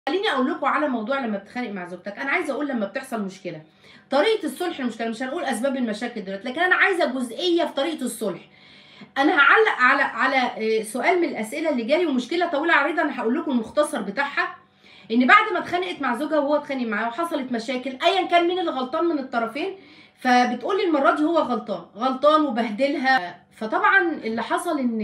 خليني اقول لكم على موضوع لما بتتخانق مع زوجتك انا عايزه اقول لما بتحصل مشكله طريقه الصلح المشكله مش هنقول اسباب المشاكل دلوقتي لكن انا عايزه جزئيه في طريقه الصلح انا هعلق على على آه، سؤال من الاسئله اللي جالي ومشكله طويله عريضه انا هقول لكم المختصر بتاعها ان بعد ما اتخانقت مع زوجها وهو اتخانق معاها وحصلت مشاكل ايا كان مين اللي غلطان من الطرفين فبتقول لي المره دي هو غلطان غلطان وبهدلها فطبعا اللي حصل ان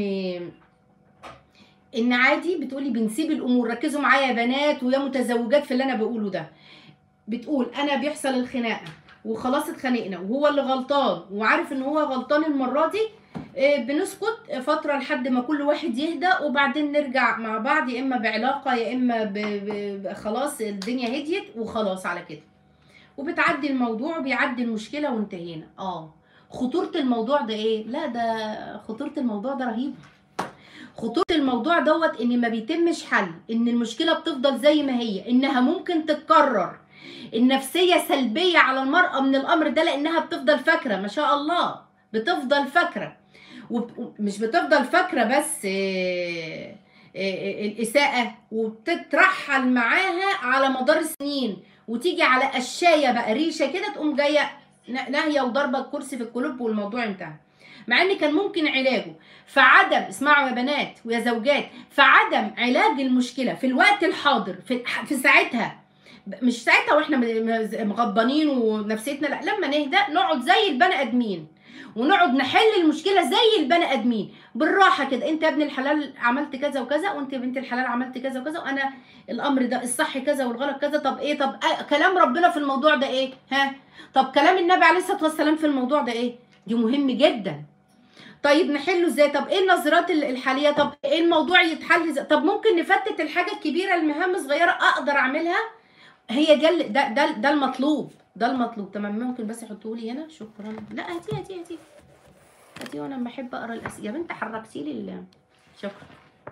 ان عادي بتقولي بنسيب الامور ركزوا معايا يا بنات ويا متزوجات في اللي انا بقوله ده بتقول انا بيحصل الخناقه وخلاص اتخانقنا وهو اللي غلطان وعارف ان هو غلطان المره دي آه، بنسكت فتره لحد ما كل واحد يهدى وبعدين نرجع مع بعض يا اما بعلاقه يا اما ب... ب... ب... خلاص الدنيا هديت وخلاص على كده وبتعدي الموضوع وبيعدي المشكله وانتهينا اه خطوره الموضوع ده ايه لا ده خطوره الموضوع ده رهيبه خطوره الموضوع دوت ان ما بيتمش حل ان المشكله بتفضل زي ما هي انها ممكن تتكرر النفسيه سلبيه على المراه من الامر ده لانها بتفضل فاكره ما شاء الله بتفضل فاكره ومش بتفضل فاكره بس آه، آه، الاساءه وبتترحل معاها على مدار السنين وتيجي على قشايه بقى ريشه كده تقوم جايه ناهيه وضربه الكرسي في القلوب والموضوع انتهى مع ان كان ممكن علاجه فعدم اسمعوا يا بنات ويا زوجات فعدم علاج المشكله في الوقت الحاضر في, في ساعتها مش ساعتها واحنا مغضبانين ونفسيتنا لا لما نهدى نقعد زي البني ادمين ونقعد نحل المشكله زي البني ادمين بالراحه كده انت يا ابن الحلال عملت كذا وكذا وانت يا بنت الحلال عملت كذا وكذا وانا الامر ده الصح كذا والغلط كذا طب ايه طب آه كلام ربنا في الموضوع ده ايه ها طب كلام النبي عليه الصلاه والسلام في الموضوع ده ايه دي مهم جدا طيب نحله ازاي طب ايه النظرات الحاليه طب ايه الموضوع يتحل ازاي طب ممكن نفتت الحاجه الكبيره المهام صغيره اقدر اعملها هي ده ده ده, ده المطلوب ده المطلوب تمام ممكن بس يحطوه لي هنا شكرا لا هاتي هاتي هاتي هاتي وانا بحب اقرا الاسئله يا بنت حركتي لي شكرا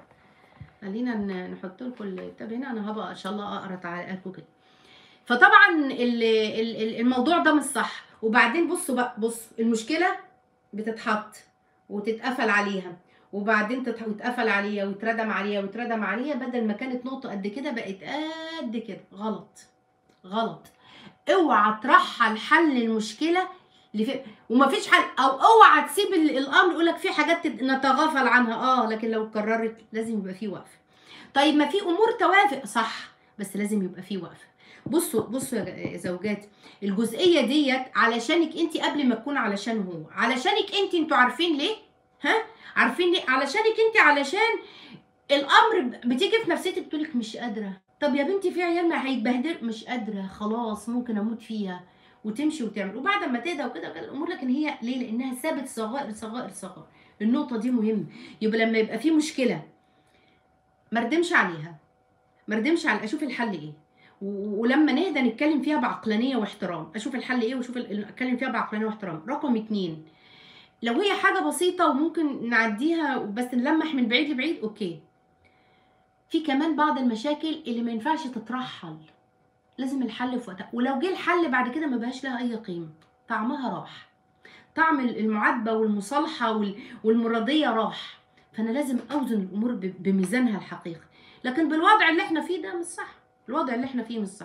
خلينا نحط لكم الكتاب هنا انا هبقى ان شاء الله اقرا تعليقاتكم كده فطبعا الموضوع ده مش صح وبعدين بصوا بقى بص المشكله بتتحط وتتقفل عليها وبعدين تتقفل عليها ويتردم عليها ويتردم عليها بدل ما كانت نقطه قد كده بقت قد كده غلط غلط اوعى ترحل حل المشكله لف... ومفيش حل او اوعى تسيب الامر يقول لك في حاجات نتغافل عنها اه لكن لو اتكررت لازم يبقى في وقفه طيب ما في امور توافق صح بس لازم يبقى في وقفه بصوا بصوا يا زوجات الجزئيه ديت علشانك انت قبل ما تكون علشان هو علشانك انت انتوا عارفين ليه ها عارفين ليه علشانك انت علشان الامر بتيجي في نفسيتك تقولك مش قادره طب يا بنتي في عيال ما هيتبهدل مش قادره خلاص ممكن اموت فيها وتمشي وتعمل وبعد ما تهدى وكده وكده الامور لكن هي ليه لانها سابت صغائر صغائر صغائر النقطه دي مهمه يبقى لما يبقى في مشكله ما ردمش عليها ما ردمش على اشوف الحل ايه ولما نهدى نتكلم فيها بعقلانيه واحترام اشوف الحل ايه واشوف اتكلم فيها بعقلانيه واحترام رقم اتنين لو هي حاجه بسيطه وممكن نعديها بس نلمح من بعيد لبعيد اوكي في كمان بعض المشاكل اللي ما ينفعش تترحل لازم الحل في وقتها ولو جه الحل بعد كده ما بقاش لها اي قيمه طعمها راح طعم المعاتبه والمصالحه والمرضيه راح فانا لازم اوزن الامور بميزانها الحقيقي لكن بالوضع اللي احنا فيه ده مش صح الوضع اللي احنا فيه مش صح